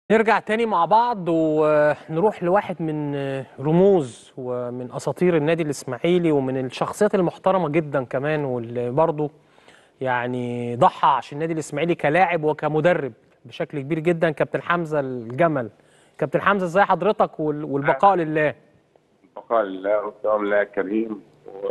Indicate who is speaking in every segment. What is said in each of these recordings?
Speaker 1: نرجع تاني مع بعض ونروح لواحد من رموز ومن اساطير النادي الاسماعيلي ومن الشخصيات المحترمه جدا كمان واللي برضه يعني ضحى عشان النادي الاسماعيلي كلاعب وكمدرب بشكل كبير جدا كابتن حمزه الجمل كابتن حمزه ازاي حضرتك وال- والبقاء لله
Speaker 2: بقاء لله والدوام لله كريم و...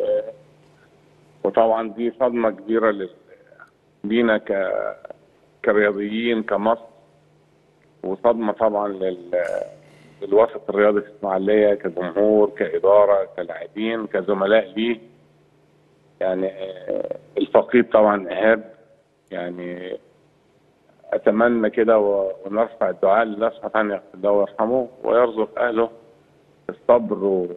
Speaker 2: وطبعا دي صدمة كبيرة لل... لينا ك... كرياضيين كمصر وصدمة طبعا لل... للوسط الرياضي في الإسماعيلية كجمهور كإدارة كلاعبين كزملاء ليه يعني آه، الفقيد طبعا إيهاب يعني أتمنى كده و... ونرفع الدعاء لله سبحانه وتعالى يغفر له ويرحمه ويرزق أهله الصبر و...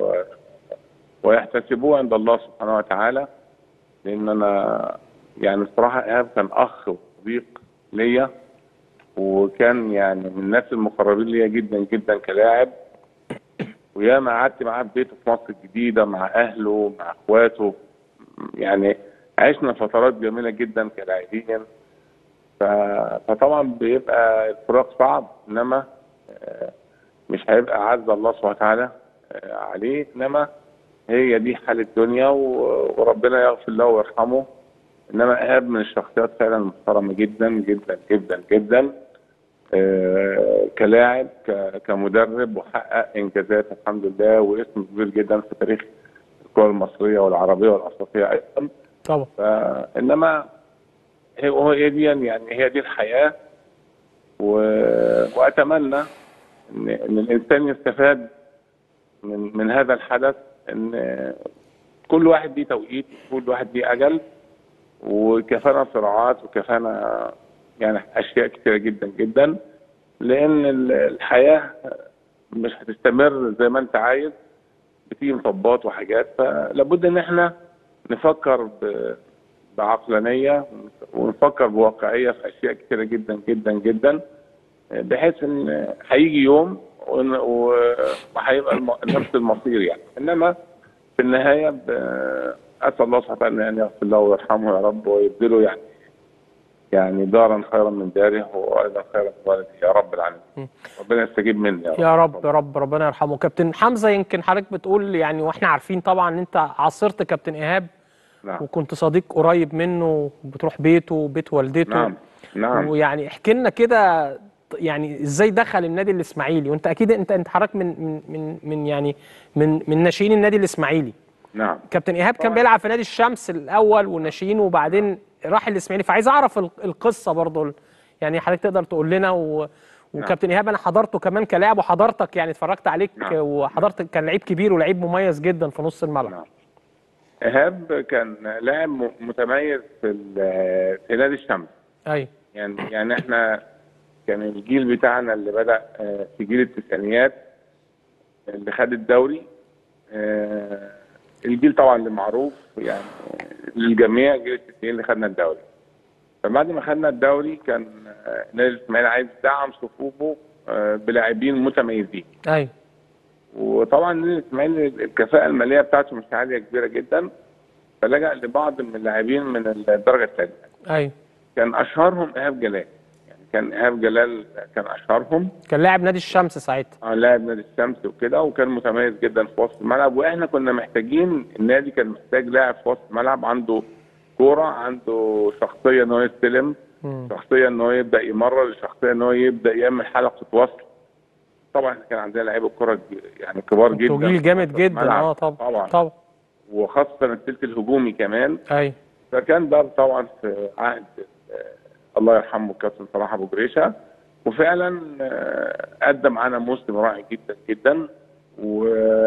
Speaker 2: ويحتسبوه عند الله سبحانه وتعالى لان انا يعني الصراحه ايهاب كان اخ وصديق ليا وكان يعني من الناس المقربين ليا جدا جدا كلاعب وياما قعدت معاه في بيته في مصر الجديده مع اهله مع اخواته يعني عشنا فترات جميله جدا كلاعبين ف... فطبعا بيبقى الفراق صعب انما آه، مش هيبقى عز الله سبحانه وتعالى آه، عليه انما هي دي حال الدنيا و- وربنا يغفر له ويرحمه انما ايهاب من الشخصيات فعلا محترمه جدا جدا جدا جدا آه، كلاعب ك- كمدرب وحقق انجازات الحمد لله واسم كبير جدا في تاريخ الكره المصريه والعربيه والافريقيه ايضا
Speaker 1: طبعا
Speaker 2: فانما هي هي دي يعني هي دي الحياه و... واتمنى ان ان الانسان يستفاد من من هذا الحدث ان كل واحد ليه توقيت كل واحد ليه اجل وكفانا صراعات وكفانا يعني اشياء كثيره جدا جدا لان ال- الحياه مش هتستمر زي ما انت عايز بتيجي مطبات وحاجات فلابد ان احنا نفكر ب... بعقلانيه ونفكر بواقعيه في اشياء كثيره جدا جدا جدا بحيث ان هيجي يوم ون- و- وهيبقى الم- نفس المصير يعني انما في النهايه ب- اسال الله سبحانه وتعالى ان يغفر له ويرحمه يا رب ويبدله يعني يعني دارا خيرا من داره وايضا خيرا من والده يا رب العالمين ربنا يستجيب مني يا رب,
Speaker 1: يا رب يا رب ربنا يرحمه كابتن حمزه يمكن حضرتك بتقول يعني واحنا عارفين طبعا ان انت عاصرت كابتن ايهاب
Speaker 2: نعم
Speaker 1: وكنت صديق قريب منه بتروح بيته وبيت والدته
Speaker 2: نعم نعم
Speaker 1: ويعني احكي لنا كده يعني ازاي دخل النادي الاسماعيلي وانت اكيد انت انت حضرتك من من من من يعني من من ناشئين النادي الاسماعيلي
Speaker 2: نعم
Speaker 1: كابتن ايهاب كان
Speaker 2: طبعاً.
Speaker 1: بيلعب في نادي الشمس الاول والناشئين وبعدين راح الاسماعيلي فعايز اعرف ال- القصه برضه يعني حضرتك تقدر تقول لنا و... وكابتن ايهاب انا حضرته كمان كلاعب وحضرتك يعني اتفرجت عليك
Speaker 2: نعم.
Speaker 1: وحضرتك كان لعيب كبير ولعيب مميز جدا في نص الملعب
Speaker 2: نعم. ايهاب كان لاعب م- متميز في ال- في نادي الشمس
Speaker 1: ايوه
Speaker 2: يعني يعني احنا كان الجيل بتاعنا اللي بدا آه، في جيل التسعينيات اللي خد الدوري آه، الجيل طبعا اللي معروف يعني للجميع جيل التسعين اللي خدنا الدوري فبعد ما خدنا الدوري كان آه، نادي الاسماعيلي عايز يدعم صفوفه آه، بلاعبين متميزين
Speaker 1: ايوه
Speaker 2: وطبعا نادي الاسماعيلي الكفاءه الماليه بتاعته مش عاليه كبيره جدا فلجأ لبعض من اللاعبين من الدرجه الثانيه
Speaker 1: ايوه
Speaker 2: كان اشهرهم ايهاب جلال يعني كان ايهاب جلال كان اشهرهم
Speaker 1: كان لاعب نادي الشمس ساعتها
Speaker 2: آه، لاعب نادي الشمس وكده وكان متميز جدا في وسط الملعب واحنا كنا محتاجين النادي كان محتاج لاعب في وسط الملعب عنده كوره عنده شخصيه ان هو يستلم
Speaker 1: مم.
Speaker 2: شخصيه ان هو يبدا يمرر شخصيه ان هو يبدا يعمل حلقه وصل طبعا إحنا كان عندنا لعيبه كوره يعني كبار جدا
Speaker 1: انتوا جيل جامد
Speaker 2: في
Speaker 1: جدا
Speaker 2: الملعب.
Speaker 1: اه طبعا
Speaker 2: طبعا
Speaker 1: طبعا
Speaker 2: وخاصه الثلث الهجومي كمان
Speaker 1: ايوه
Speaker 2: فكان ده طبعا في عهد آه، الله يرحمه الكابتن صلاح ابو جريشه وفعلا آه، ادى معانا موسم رائع جدا جدا و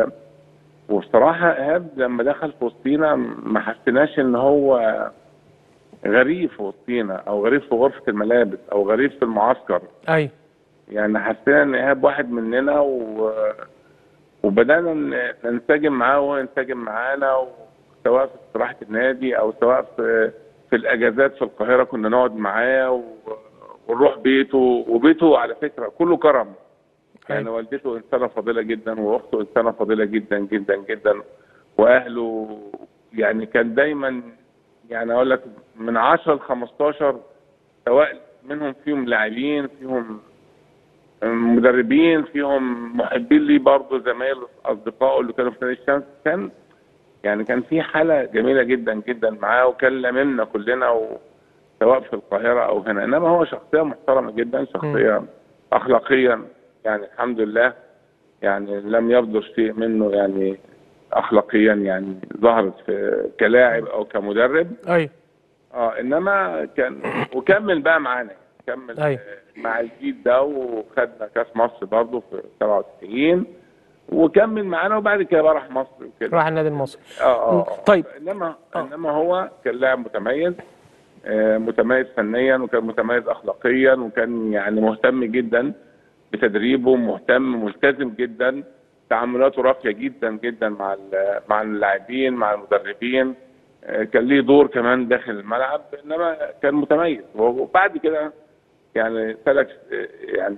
Speaker 2: وبصراحه ايهاب لما دخل في وسطينا ما حسيناش ان هو غريب في وسطينا او غريب في غرفه الملابس او غريب في المعسكر
Speaker 1: ايوه
Speaker 2: يعني حسينا ان ايهاب واحد مننا و... وبدانا ن- ننسجم معاه وهو ينسجم معانا سواء في استراحه النادي او سواء في في الاجازات في القاهره كنا نقعد معاه و... ونروح بيته وبيته على فكره كله كرم يعني
Speaker 1: أيوة.
Speaker 2: والدته انسانه فاضله جدا واخته انسانه فاضله جدا جدا جدا واهله يعني كان دايما يعني اقول لك من 10 ل 15 سواء منهم فيهم لاعبين فيهم مدربين فيهم محبين لي برضه زمايل اصدقائه اللي كانوا في نادي الشمس كان يعني كان في حاله جميله جدا جدا معاه وكان لمنا كلنا و... سواء في القاهره او هنا انما هو شخصيه محترمه جدا شخصيه اخلاقيا يعني الحمد لله يعني لم يبدر شيء منه يعني اخلاقيا يعني ظهرت في كلاعب او كمدرب
Speaker 1: ايوه
Speaker 2: اه انما كان وكمل بقى معانا كمل
Speaker 1: أيوة.
Speaker 2: آه، مع الجيل ده وخدنا كاس مصر برضه في 97 وكمل معانا وبعد كده بقى راح مصر وكده
Speaker 1: راح النادي المصري
Speaker 2: اه اه آه.
Speaker 1: طيب.
Speaker 2: انما
Speaker 1: آه.
Speaker 2: انما هو كان لاعب متميز آه، متميز فنيا وكان متميز اخلاقيا وكان يعني مهتم جدا بتدريبه مهتم ملتزم جدا تعاملاته راقيه جدا جدا مع ال- مع اللاعبين مع المدربين آه، كان ليه دور كمان داخل الملعب انما كان متميز وبعد كده يعني سلك آه، يعني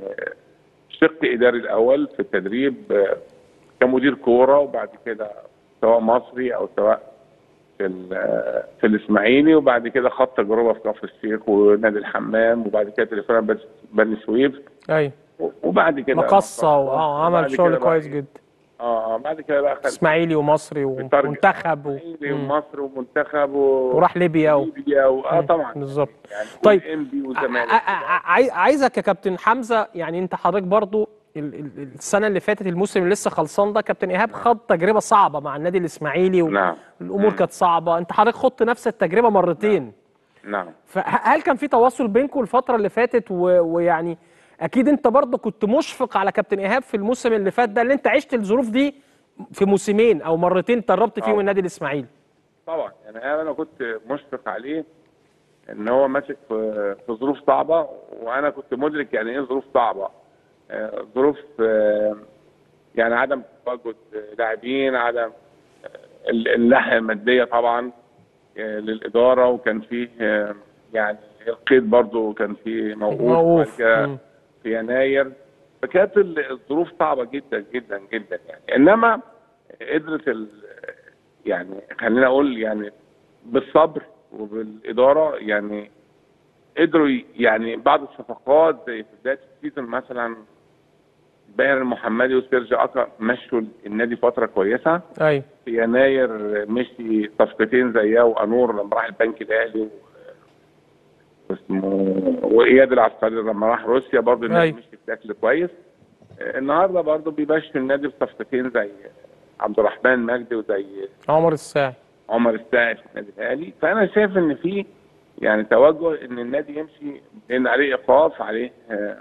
Speaker 2: شق اداري الاول في التدريب آه، كمدير كوره وبعد كده سواء مصري او سواء في ال- في الاسماعيلي وبعد كده خد تجربه في كفر الشيخ ونادي الحمام وبعد كده تليفون بني- بني سويف
Speaker 1: ايوه
Speaker 2: وبعد كده
Speaker 1: مقصه اه عمل
Speaker 2: وبعد
Speaker 1: شغل
Speaker 2: كده
Speaker 1: كويس
Speaker 2: بقى-
Speaker 1: جدا
Speaker 2: اه آه، بعد كده بقى خد
Speaker 1: اسماعيلي ومصري
Speaker 2: بترجع.
Speaker 1: ومنتخب و...
Speaker 2: إسماعيلي
Speaker 1: مم.
Speaker 2: ومصر ومنتخب و...
Speaker 1: وراح ليبيا و...
Speaker 2: ليبيا و... اه
Speaker 1: مم.
Speaker 2: طبعا
Speaker 1: بالظبط
Speaker 2: يعني
Speaker 1: طيب.
Speaker 2: ام بي
Speaker 1: ع-
Speaker 2: والزمالك
Speaker 1: ع- ع- عاي- عايزك يا كابتن حمزه يعني انت حضرتك برضو ال- ال- السنه اللي فاتت الموسم اللي لسه خلصان ده كابتن ايهاب خد تجربه صعبه مع النادي الاسماعيلي
Speaker 2: نعم
Speaker 1: والامور كانت صعبه انت حضرتك خدت نفس التجربه مرتين
Speaker 2: نعم
Speaker 1: فهل كان في تواصل بينكم الفتره اللي فاتت و... ويعني اكيد انت برضه كنت مشفق على كابتن ايهاب في الموسم اللي فات ده اللي انت عشت الظروف دي في موسمين او مرتين تدربت فيهم
Speaker 2: آه.
Speaker 1: النادي الاسماعيلي
Speaker 2: طبعا يعني انا كنت مشفق عليه ان هو ماسك في في ظروف صعبه وانا كنت مدرك يعني ايه ظروف صعبه آه، ظروف آه، يعني عدم تواجد لاعبين عدم آه، ال- الناحيه الماديه طبعا آه، للاداره وكان فيه آه، يعني القيد برضو كان فيه موقوف
Speaker 1: موقوف.
Speaker 2: وبعد كده
Speaker 1: مم.
Speaker 2: في يناير فكانت ال- الظروف صعبه جدا جدا جدا يعني انما قدرت ال- يعني خلينا اقول يعني بالصبر وبالاداره يعني قدروا ي- يعني بعض الصفقات زي في بدايه السيزون مثلا باهر المحمدي وسيرجي اكا مشوا النادي فتره كويسه
Speaker 1: ايوه
Speaker 2: في يناير مشي صفقتين زيها وانور لما راح البنك الاهلي و- واسمه واياد العسكري لما راح روسيا برضه النادي
Speaker 1: أيوة.
Speaker 2: مشي بشكل كويس آه، النهارده برضه بيمشي النادي بصفقتين زي عبد الرحمن مجدي وزي
Speaker 1: عمر الساعي
Speaker 2: عمر الساعي في النادي الاهلي فانا شايف ان في يعني توجه ان النادي يمشي لان عليه ايقاف عليه آه،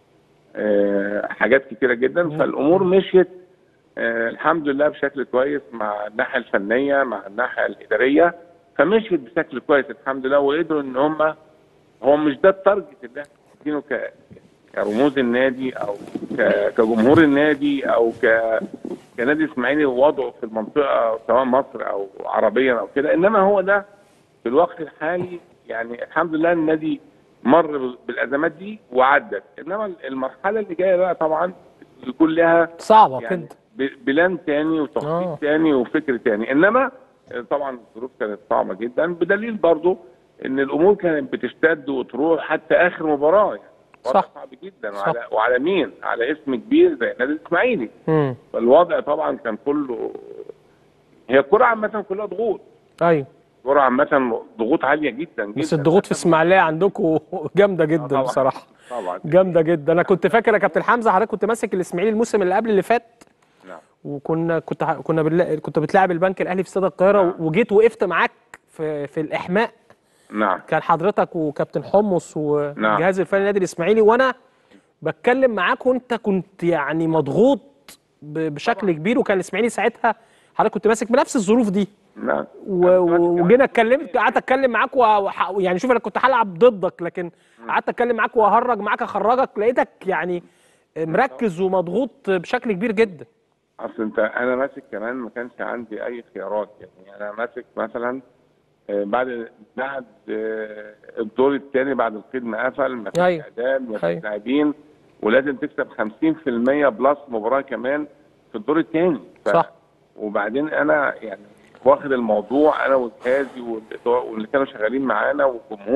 Speaker 2: آه، حاجات كتيره جدا فالامور مشيت آه، الحمد لله بشكل كويس مع الناحيه الفنيه مع الناحيه الاداريه فمشيت بشكل كويس الحمد لله وقدروا ان هم هو مش ده التارجت اللي احنا عايزينه ك كرموز النادي او ك- كجمهور النادي او ك كنادي اسماعيلي ووضعه في المنطقه سواء مصر او عربيا او كده انما هو ده في الوقت الحالي يعني الحمد لله النادي مر بالازمات دي وعدت انما المرحله اللي جايه بقى طبعا يكون لها
Speaker 1: صعبه
Speaker 2: يعني
Speaker 1: كده
Speaker 2: ب- بلان تاني وتخطيط
Speaker 1: آه.
Speaker 2: تاني وفكر تاني انما طبعا الظروف كانت صعبه جدا بدليل برضو ان الامور كانت بتشتد وتروح حتى اخر مباراه يعني وضع
Speaker 1: صح.
Speaker 2: صعب جدا
Speaker 1: صح.
Speaker 2: وعلى وعلى مين؟ على اسم كبير زي النادي الاسماعيلي
Speaker 1: امم
Speaker 2: فالوضع طبعا كان كله هي الكره عامه كلها ضغوط
Speaker 1: ايوه
Speaker 2: الكره عامه ضغوط عاليه جدا جدا
Speaker 1: بس الضغوط في اسماعيليه عندكم جامده جدا
Speaker 2: طبعاً.
Speaker 1: بصراحه
Speaker 2: طبعا
Speaker 1: جامده جدا انا كنت فاكر يا كابتن حمزه حضرتك كنت ماسك الاسماعيلي الموسم اللي قبل اللي فات
Speaker 2: نعم
Speaker 1: وكنا كنت ح- كنا بنلا... كنت بتلاعب البنك الاهلي في استاد القاهره
Speaker 2: نعم.
Speaker 1: وجيت وقفت معاك في في الاحماء
Speaker 2: نعم
Speaker 1: كان حضرتك وكابتن حمص
Speaker 2: نعم.
Speaker 1: والجهاز الفني النادي الاسماعيلي وانا بتكلم معاك وانت كنت يعني مضغوط ب- بشكل كبير وكان الاسماعيلي ساعتها حضرتك كنت ماسك بنفس الظروف دي
Speaker 2: نعم
Speaker 1: و- و- وجينا اتكلمت قعدت اتكلم معاك وه- وح- يعني شوف انا كنت هلعب ضدك لكن قعدت اتكلم معاك واهرج معاك اخرجك لقيتك يعني مركز ومضغوط بشكل كبير جدا
Speaker 2: اصل انت انا ماسك كمان ما كانش عندي اي خيارات يعني انا ماسك مثلا آه، بعد بعد آه، الدور الثاني بعد القيد ما قفل ما فيش
Speaker 1: أيوة.
Speaker 2: اعداد ما
Speaker 1: أيوة.
Speaker 2: فيش لاعبين ولازم تكسب 50% بلس مباراه كمان في الدور الثاني
Speaker 1: صح.
Speaker 2: وبعدين انا يعني واخد الموضوع انا وجهازي والإدارة واللي كانوا شغالين معانا والجمهور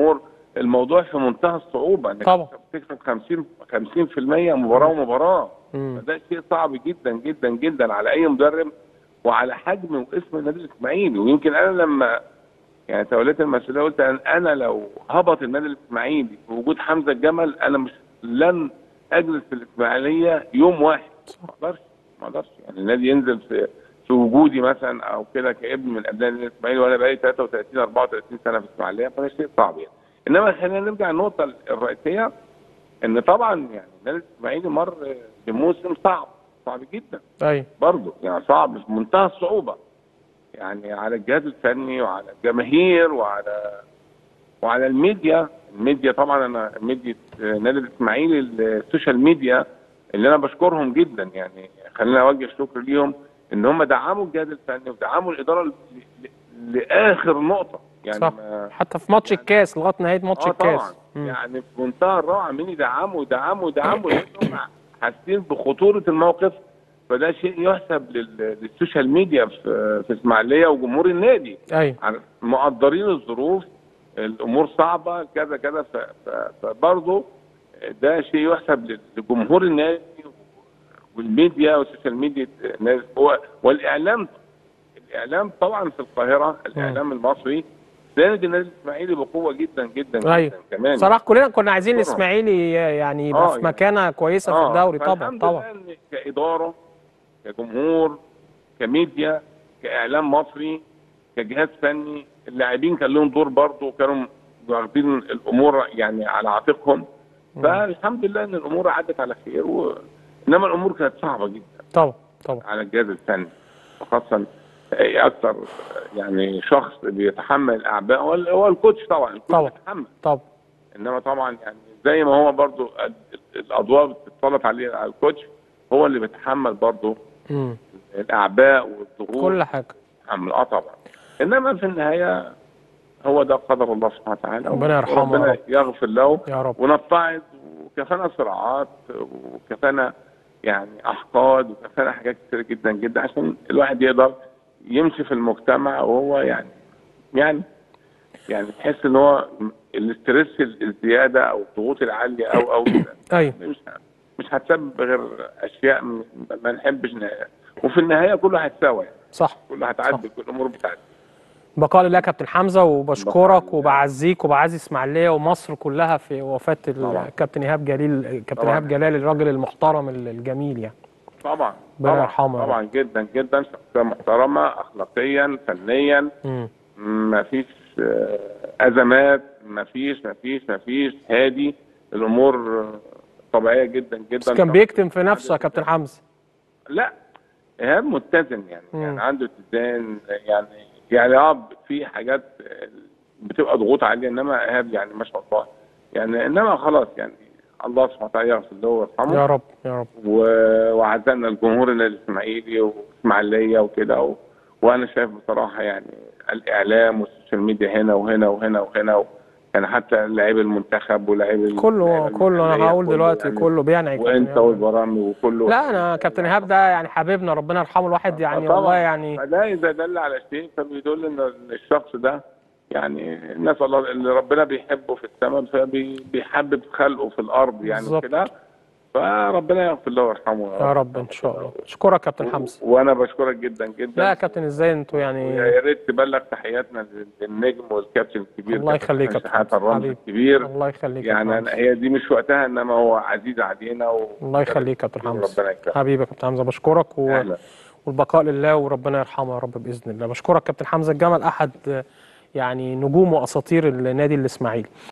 Speaker 2: الموضوع في منتهى الصعوبه انك
Speaker 1: طبعا.
Speaker 2: تكسب 50 50% مباراه ومباراه
Speaker 1: مم.
Speaker 2: فده شيء صعب جدا جدا جدا على اي مدرب وعلى حجم واسم النادي الاسماعيلي ويمكن انا لما يعني توليت المسؤوليه قلت أن انا لو هبط النادي الاسماعيلي بوجود حمزه الجمل انا مش لن اجلس في الاسماعيليه يوم واحد ما اقدرش ما اقدرش يعني النادي ينزل في في وجودي مثلا او كده كابن من ابناء النادي الاسماعيلي وانا بقالي 33 34 سنه في الاسماعيليه فده شيء صعب يعني انما خلينا نرجع النقطه الرئيسيه ان طبعا يعني النادي الاسماعيلي مر بموسم صعب صعب جدا
Speaker 1: ايوه
Speaker 2: برضه يعني صعب في منتهى الصعوبه يعني على الجهاز الفني وعلى الجماهير وعلى وعلى الميديا الميديا طبعا انا ميديا نادي الاسماعيلي السوشيال ميديا اللي انا بشكرهم جدا يعني خلينا اوجه الشكر ليهم ان هم دعموا الجهاز الفني ودعموا الاداره ل- ل- لاخر نقطه يعني
Speaker 1: صح
Speaker 2: ما
Speaker 1: حتى في ماتش الكاس لغايه نهايه ماتش
Speaker 2: اه طبعا
Speaker 1: الكاس مم.
Speaker 2: يعني في منتهى الروعه مين يدعموا يدعموا يدعموا لانهم حاسين بخطوره الموقف فده شيء يحسب لل- للسوشيال ميديا في في اسماعيليه وجمهور النادي
Speaker 1: ايوه
Speaker 2: عن- مقدرين الظروف الامور صعبه كذا كذا ف- ف- فبرضه ده شيء يحسب لجمهور النادي والميديا والسوشيال ميديا الناس هو والاعلام الاعلام طبعا في القاهره الاعلام المصري ساند النادي الاسماعيلي بقوه جدا جدا
Speaker 1: أيوة.
Speaker 2: جدا كمان
Speaker 1: صراحه كلنا كنا عايزين
Speaker 2: طبعا.
Speaker 1: الاسماعيلي يعني يبقى
Speaker 2: آه،
Speaker 1: في
Speaker 2: يعني.
Speaker 1: مكانه كويسه في الدوري طبعا
Speaker 2: فالحمد
Speaker 1: طبعا
Speaker 2: لله إن كاداره كجمهور كميديا كاعلام مصري كجهاز فني اللاعبين كان لهم دور برضه كانوا واخدين الامور يعني على عاتقهم فالحمد لله ان الامور عدت على خير و... انما الامور كانت صعبه جدا
Speaker 1: طبعا طبعا
Speaker 2: على الجهاز الفني وخاصه أي اكثر يعني شخص بيتحمل الاعباء هو هو الكوتش طبعا الكوتش
Speaker 1: طبعا.
Speaker 2: بيتحمل
Speaker 1: طبعا
Speaker 2: انما طبعا يعني زي ما هو برضو ال- الاضواء بتتسلط عليه على الكوتش هو اللي بيتحمل برضو
Speaker 1: مم.
Speaker 2: الاعباء والضغوط
Speaker 1: كل حاجه
Speaker 2: بيتحمل اه طبعا انما في النهايه هو ده قدر الله سبحانه وتعالى
Speaker 1: ربنا يرحمه يا
Speaker 2: ربنا
Speaker 1: رب.
Speaker 2: يغفر له
Speaker 1: يا رب
Speaker 2: ونتعظ وكفانا صراعات وكفانا يعني احقاد وكفانا حاجات كتير جدا جدا عشان الواحد يقدر يمشي في المجتمع وهو يعني يعني يعني تحس ان هو الاسترس الزياده او الضغوط العاليه او او كده
Speaker 1: ايوه
Speaker 2: مش مش هتسبب غير اشياء م- ما نحبش ن- وفي النهايه كله هيتساوى يعني
Speaker 1: صح
Speaker 2: كله هتعدي كل الامور بتعدي
Speaker 1: بقاء لله يا كابتن حمزه
Speaker 2: بقاء
Speaker 1: وبشكرك
Speaker 2: لله.
Speaker 1: وبعزيك وبعزي اسماعيليه ومصر كلها في وفاه
Speaker 2: طبعا.
Speaker 1: الكابتن ايهاب جليل كابتن
Speaker 2: طبعا.
Speaker 1: ايهاب جلال الراجل المحترم الجميل يعني
Speaker 2: طبعا
Speaker 1: ربنا
Speaker 2: طبعا
Speaker 1: يرحمه يا
Speaker 2: طبعا جدا جدا شخصيه محترمه اخلاقيا فنيا
Speaker 1: مم.
Speaker 2: ما فيش آه، ازمات ما فيش ما فيش ما فيش هادي الامور آه، طبيعيه جدا جدا
Speaker 1: بس كان بيكتم في نفسه يا كابتن حمزه
Speaker 2: لا ايهاب متزن يعني
Speaker 1: مم.
Speaker 2: يعني عنده اتزان يعني يعني اه في حاجات آه، بتبقى ضغوط عليه انما ايهاب يعني ما شاء الله يعني انما خلاص يعني الله سبحانه وتعالى يغفر له ويرحمه
Speaker 1: يا رب يا رب
Speaker 2: و- وعزلنا الجمهور الاسماعيلي واسماعيليه وكده و... وانا شايف بصراحه يعني الاعلام والسوشيال ميديا هنا وهنا وهنا وهنا و... يعني حتى لاعب المنتخب ولاعب ال-
Speaker 1: كله
Speaker 2: اللاعب
Speaker 1: كله انا
Speaker 2: المحلية
Speaker 1: هقول
Speaker 2: كله
Speaker 1: دلوقتي
Speaker 2: يعني
Speaker 1: كله بينعي كابتن
Speaker 2: وانت
Speaker 1: إيهاب.
Speaker 2: والبرامج وكله
Speaker 1: لا انا كابتن ايهاب ده يعني حبيبنا ربنا يرحمه الواحد يعني
Speaker 2: طبعاً.
Speaker 1: والله يعني
Speaker 2: فده اذا دل على شيء فبيدل ان الشخص ده يعني الناس الله اللي ربنا بيحبه في السماء فبيحبب خلقه في الارض يعني
Speaker 1: بالظبط.
Speaker 2: كده فربنا يغفر له ويرحمه
Speaker 1: يا رب ان شاء الله اشكرك كابتن حمزه
Speaker 2: وانا بشكرك جدا جدا
Speaker 1: لا يا كابتن ازاي انتوا يعني
Speaker 2: يا ريت تبلغ تحياتنا للنجم والكابتن الكبير
Speaker 1: الله
Speaker 2: كابتن
Speaker 1: يخليك يا
Speaker 2: حسن
Speaker 1: كابتن
Speaker 2: شحاتة الرمز
Speaker 1: حبيبي.
Speaker 2: الكبير
Speaker 1: الله يخليك يا
Speaker 2: يعني
Speaker 1: كابتن
Speaker 2: أنا
Speaker 1: حمزه
Speaker 2: هي دي مش وقتها انما هو عزيز علينا و...
Speaker 1: الله يخليك يا كابتن حمزه
Speaker 2: ربنا يكرمك
Speaker 1: حبيبي يا كابتن حمزه بشكرك و...
Speaker 2: أهلا.
Speaker 1: والبقاء لله وربنا يرحمه يا رب باذن الله بشكرك كابتن حمزه الجمل احد يعني نجوم واساطير النادي الاسماعيلي